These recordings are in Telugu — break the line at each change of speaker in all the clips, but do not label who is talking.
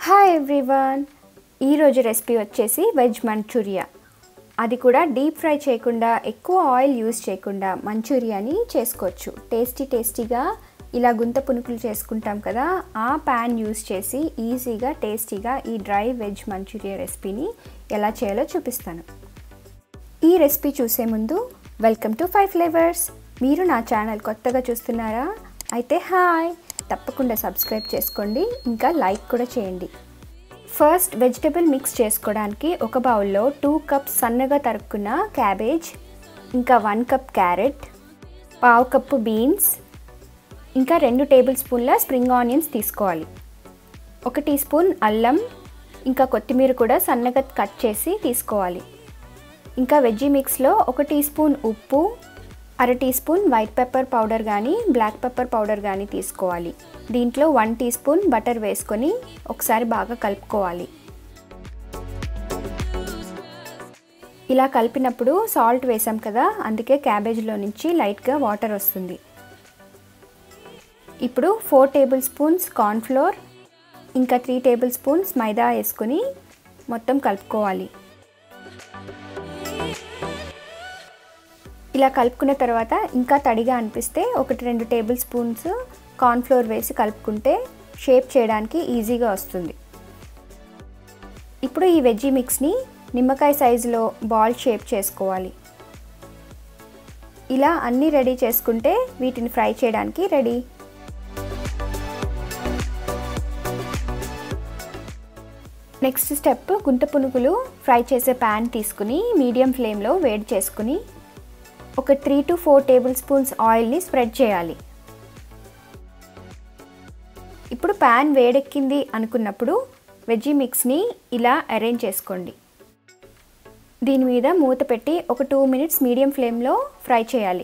హాయ్ ఎవ్రీవన్ ఈరోజు రెసిపీ వచ్చేసి వెజ్ మంచూరియా అది కూడా డీప్ ఫ్రై చేయకుండా ఎక్కువ ఆయిల్ యూస్ చేయకుండా మంచూరియాని చేసుకోవచ్చు టేస్టీ టేస్టీగా ఇలా గుంత పునుకులు చేసుకుంటాం కదా ఆ ప్యాన్ యూస్ చేసి ఈజీగా టేస్టీగా ఈ డ్రై వెజ్ మంచూరియా రెసిపీని ఎలా చేయాలో చూపిస్తాను ఈ రెసిపీ చూసే ముందు వెల్కమ్ టు ఫైవ్ ఫ్లేవర్స్ మీరు నా ఛానల్ కొత్తగా చూస్తున్నారా అయితే హాయ్ తప్పకుండా సబ్స్క్రైబ్ చేసుకోండి ఇంకా లైక్ కూడా చేయండి ఫస్ట్ వెజిటబుల్ మిక్స్ చేసుకోవడానికి ఒక బౌల్లో టూ కప్స్ సన్నగా తరుక్కున్న క్యాబేజ్ ఇంకా వన్ కప్ క్యారెట్ పావు కప్పు బీన్స్ ఇంకా రెండు టేబుల్ స్పూన్ల స్ప్రింగ్ ఆనియన్స్ తీసుకోవాలి ఒక టీ స్పూన్ అల్లం ఇంకా కొత్తిమీర కూడా సన్నగా కట్ చేసి తీసుకోవాలి ఇంకా వెజ్జీ మిక్స్లో ఒక టీ స్పూన్ ఉప్పు అర teaspoon white pepper powder కానీ బ్లాక్ పెప్పర్ పౌడర్ కానీ తీసుకోవాలి దీంట్లో వన్ టీ స్పూన్ బటర్ వేసుకొని ఒకసారి బాగా కలుపుకోవాలి ఇలా కలిపినప్పుడు సాల్ట్ వేసాం కదా అందుకే క్యాబేజ్లో నుంచి లైట్గా వాటర్ వస్తుంది ఇప్పుడు ఫోర్ టేబుల్ స్పూన్స్ కార్న్ఫ్లోర్ ఇంకా త్రీ టేబుల్ స్పూన్స్ మైదా వేసుకొని మొత్తం కలుపుకోవాలి ఇలా కలుపుకున్న తర్వాత ఇంకా తడిగా అనిపిస్తే ఒకటి రెండు టేబుల్ స్పూన్స్ కార్న్ఫ్లోర్ వేసి కలుపుకుంటే షేప్ చేయడానికి ఈజీగా వస్తుంది ఇప్పుడు ఈ వెజ్జీ మిక్స్ని నిమ్మకాయ సైజులో బాల్ షేప్ చేసుకోవాలి ఇలా అన్నీ రెడీ చేసుకుంటే వీటిని ఫ్రై చేయడానికి రెడీ నెక్స్ట్ స్టెప్ గుంట పునుగులు ఫ్రై చేసే ప్యాన్ తీసుకుని మీడియం ఫ్లేమ్లో వేడి చేసుకుని ఒక three to four tablespoons ఆయిల్ని స్ప్రెడ్ చేయాలి ఇప్పుడు ప్యాన్ వేడెక్కింది అనుకున్నప్పుడు వెజ్జీ మిక్స్ని ఇలా అరేంజ్ చేసుకోండి దీని మీద మూత పెట్టి ఒక టూ మినిట్స్ మీడియం ఫ్లేమ్లో ఫ్రై చేయాలి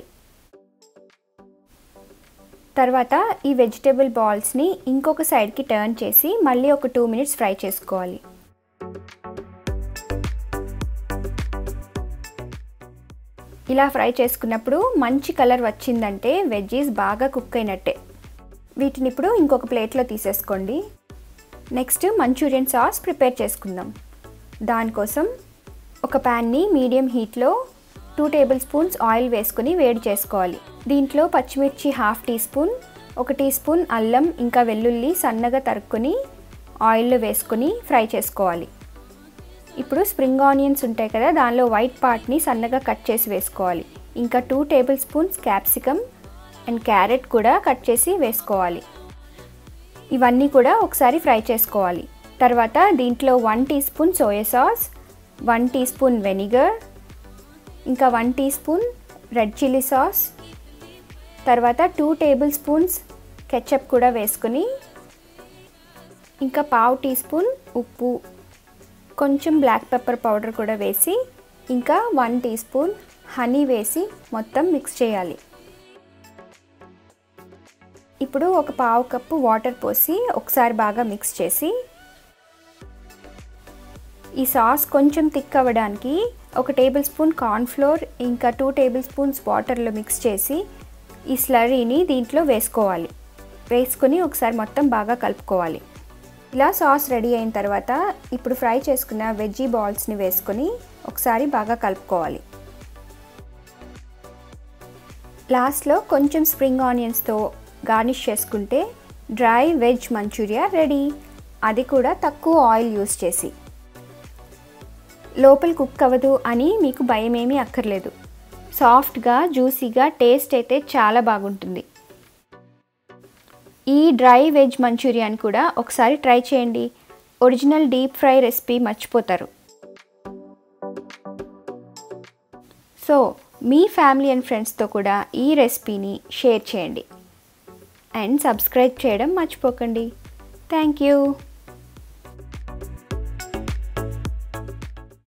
తర్వాత ఈ వెజిటేబుల్ బాల్స్ని ఇంకొక సైడ్కి టర్న్ చేసి మళ్ళీ ఒక టూ మినిట్స్ ఫ్రై చేసుకోవాలి ఇలా ఫ్రై చేసుకున్నప్పుడు మంచి కలర్ వచ్చిందంటే వెజ్జీస్ బాగా కుక్ అయినట్టే వీటిని ఇప్పుడు ఇంకొక ప్లేట్లో తీసేసుకోండి నెక్స్ట్ మంచూరియన్ సాస్ ప్రిపేర్ చేసుకుందాం దానికోసం ఒక ప్యాన్ని మీడియం హీట్లో టూ టేబుల్ స్పూన్స్ ఆయిల్ వేసుకుని వేడి చేసుకోవాలి దీంట్లో పచ్చిమిర్చి హాఫ్ టీ స్పూన్ ఒక టీ స్పూన్ అల్లం ఇంకా వెల్లుల్లి సన్నగా తరుక్కొని ఆయిల్లో వేసుకొని ఫ్రై చేసుకోవాలి ఇప్పుడు స్ప్రింగ్ ఆనియన్స్ ఉంటాయి కదా దానిలో వైట్ పార్ట్ని సన్నగా కట్ చేసి వేసుకోవాలి ఇంకా two tablespoons capsicum and carrot కూడా కట్ చేసి వేసుకోవాలి ఇవన్నీ కూడా ఒకసారి ఫ్రై చేసుకోవాలి తర్వాత దీంట్లో one teaspoon soya sauce one teaspoon vinegar ఇంకా one teaspoon red chilli sauce తర్వాత టూ టేబుల్ స్పూన్స్ కెచప్ కూడా వేసుకుని ఇంకా పావు టీ స్పూన్ ఉప్పు కొంచెం బ్లాక్ పెప్పర్ పౌడర్ కూడా వేసి ఇంకా వన్ టీ స్పూన్ హనీ వేసి మొత్తం మిక్స్ చేయాలి ఇప్పుడు ఒక పావు కప్పు వాటర్ పోసి ఒకసారి బాగా మిక్స్ చేసి ఈ సాస్ కొంచెం థిక్ అవ్వడానికి ఒక టేబుల్ స్పూన్ కార్న్ఫ్లోర్ ఇంకా టూ టేబుల్ స్పూన్స్ వాటర్లో మిక్స్ చేసి ఈ స్లరీని దీంట్లో వేసుకోవాలి వేసుకొని ఒకసారి మొత్తం బాగా కలుపుకోవాలి ఇలా సాస్ రెడీ అయిన తర్వాత ఇప్పుడు ఫ్రై చేసుకున్న వెజ్జీ బాల్స్ని వేసుకొని ఒకసారి బాగా కలుపుకోవాలి లాస్ట్లో కొంచెం స్ప్రింగ్ ఆనియన్స్తో గార్నిష్ చేసుకుంటే డ్రై వెజ్ మంచూరియా రెడీ అది కూడా తక్కువ ఆయిల్ యూస్ చేసి లోపల కుక్ అవ్వదు అని మీకు భయమేమీ అక్కర్లేదు సాఫ్ట్గా జ్యూసీగా టేస్ట్ అయితే చాలా బాగుంటుంది ఈ డ్రై వెజ్ మంచూరియాని కూడా ఒకసారి ట్రై చేయండి ఒరిజినల్ డీప్ ఫ్రై రెసిపీ మర్చిపోతారు సో మీ ఫ్యామిలీ అండ్ ఫ్రెండ్స్తో కూడా ఈ రెసిపీని షేర్ చేయండి అండ్ సబ్స్క్రైబ్ చేయడం మర్చిపోకండి థ్యాంక్ యూ